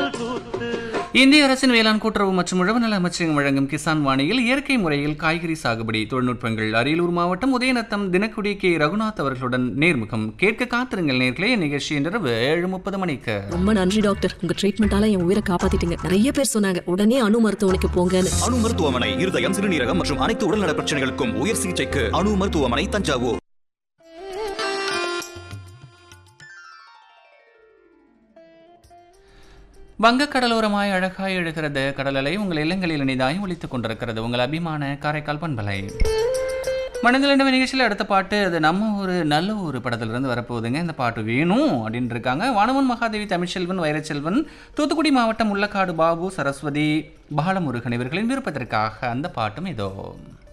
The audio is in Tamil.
இந்திய அரசின் வேளாண் கூட்டுறவு மற்றும் உழவு நல அமைச்சகம் வழங்கும் கிசான் வாணியில் இயற்கை முறையில் காய்கறி சாகுபடி தொழில்நுட்பங்கள் அரியலூர் மாவட்டம் உதயநத்தம் தினக்குடி கே ரகுநாத் அவர்களுடன் நேர்முகம் கேட்க காத்திருங்கள் நேர்களே நிகழ்ச்சி இரவு ஏழு முப்பது மணிக்கு ரொம்ப நன்றி டாக்டர் உங்க ட்ரீட்மெண்டால என் உயிரை காப்பாத்திட்டீங்க நிறைய பேர் சொன்னாங்க உடனே அணு மருத்துவமனைக்கு போங்கன்னு அணு மருத்துவமனை இருதயம் சிறுநீரகம் மற்றும் அனைத்து உடல்நல பிரச்சனைகளுக்கும் உயர் சிகிச்சைக்கு அணு மருத்துவமனை தஞ்சாவூர் வங்கக்கடலோரமாய் அழகாய் எழுகிறது கடலலை உங்கள் இல்லங்களில் இனிதாய் ஒலித்துக் கொண்டிருக்கிறது உங்கள் அபிமான காரைக்கால் பண்பலை மனதில் நிகழ்ச்சியில் அடுத்த பாட்டு அது நம்ம ஒரு நல்ல ஒரு படத்திலிருந்து வரப்போகுதுங்க இந்த பாட்டு வேணும் அப்படின்னு இருக்காங்க வானவன் மகாதேவி தமிழ்ச்செல்வன் வைரச்செல்வன் தூத்துக்குடி மாவட்டம் உள்ளக்காடு பாபு சரஸ்வதி பாலமுருகன் இவர்களின் விருப்பத்திற்காக அந்த பாட்டும் இதோ